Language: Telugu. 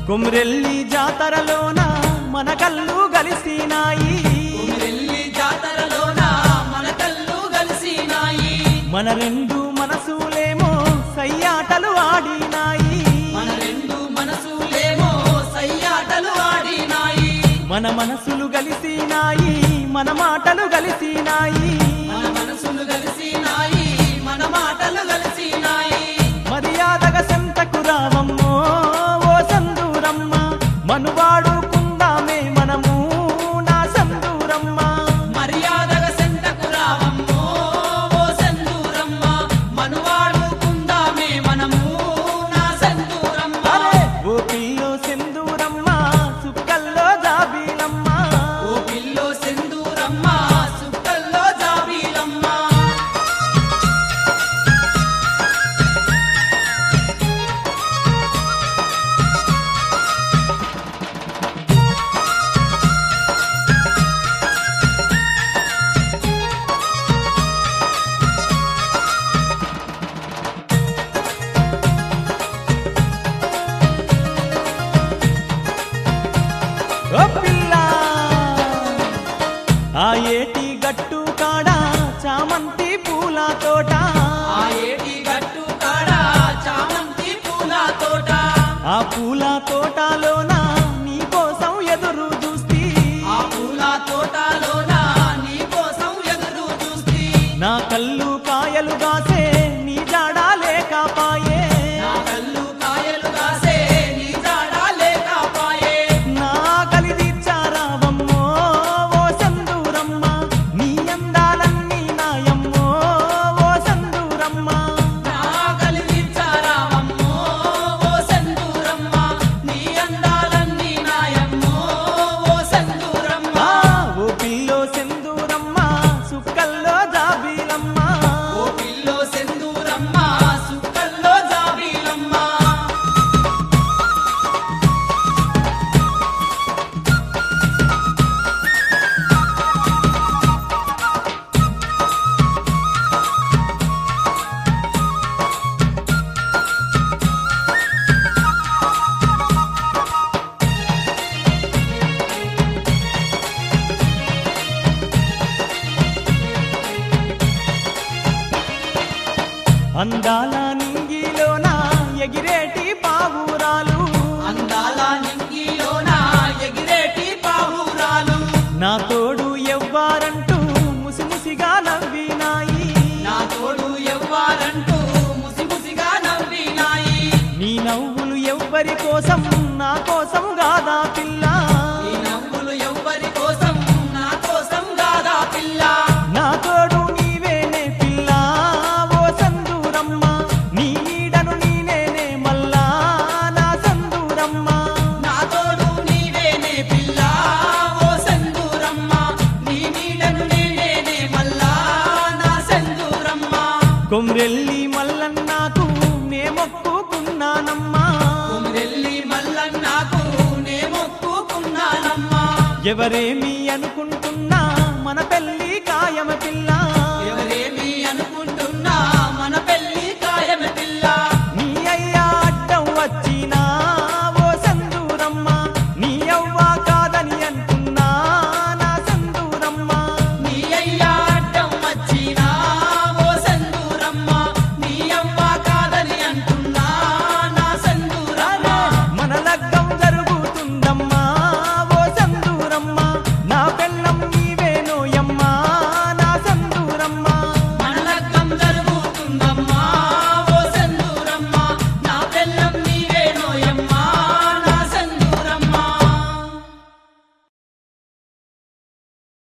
కొమ్రెల్లి జాతరలోన మన కళ్ళు కలిసినాయి వెళ్ళి జాతరలోన మన కళ్ళు కలిసినాయి మన రెండు మనసులేమో సయ్యాటలు ఆడినాయి మన రెండు మనసులేమో సయ్యాటలు ఆడినాయి మన మనసులు కలిసినాయి మన మాటలు కలిసినాయి మన మనసులు కలిసినాయి మన మాటలు కలిసినాయి మర్యాదగా సంతకు రావమ్మో ఓ సందూరమ్మ మనువాడుకుందామే మనము నా సందూరమ్మ మర్యాదగా సెంటకు రావమ్మో ఓ సెందూరమ్మ మనువాడుకుందామే మనము నా సెందూరమ్మ అరే ఓ పిల్లో సెందూరమ్మ సుక్కల్లో జాబీలమ్మ ఓ పిల్లో సెందూరమ్మ సుక్కల్లో జాబీలమ్మ ఓ పిల్ల ఆ ఏటి గట్టు కాడ చామంతి పూల తోట ఆ ఏటి గట్టు కాడ చామంతి పూల తోట ఆ పూల తోటలోన నీ కోసం ఎదురు చూస్తీ ఆ పూల తోటలోన నీ కోసం ఎదురు చూస్తీ నా కళ్ళు కాయలు కాసే నీ జాడా లేకపాయే నా కళ్ళు కాయలు కాసే నీ జాడ లేకపాయే నా కలిదిచ్చారావమ్మో ఓ సందూరమ్మ నీ అందాలన్నీ నాయమ్మో ఓ సందూరమ్మ నా కలిగించారావమ్మో ఓ సెందూరమ్మ నీ అందాలన్నీ నాయమ్మో ఓ సెందూరమ్మ ఆ, ఓ పిల్లో సెందూరమ్మ సుక్కల్లో జాబీలమ్మ ఓ పిల్లో సెందూరమ్మ సుక్కల్లో జాబీలమ్మ అందాల నింగిలోన ఎగిరేటి పావురాలు అందాల నింగిలోన ఎగిరేటి పావురాలు నా తోడు ఎవ్వారంటూ ముసిముసిగా నవ్వినాయి నా తోడు ఎవ్వారంటూ ముసిముసిగా నవ్వినాయి నీ నవ్వులు ఎవ్వరి కోసం నా కోసం గాదా పిల్ల ఈ నవ్వులు ఎవ్వరి కోసం నా కోసం కాదా పిల్ల నా తోడు నీవేనే పిల్ల ఓ సందూరమ్మ నీ నీడను నీనేనే మల్లా నా సందూరమ్మ నా తోడు నీవేనే పిల్ల ఓ సెందూరమ్మ నీ నీడను నేనేనే మల్లా నా సెందూరమ్మ కొమ్రెల్లి మల్లన్నాకు నే మొక్కుకున్నానమ్మా వెళ్ళి మల్లన్నాకు నే మొక్కుకున్నానమ్మా ఎవరేమి అనుకుంటున్నా మన పెళ్లి కాయమ పిల్ల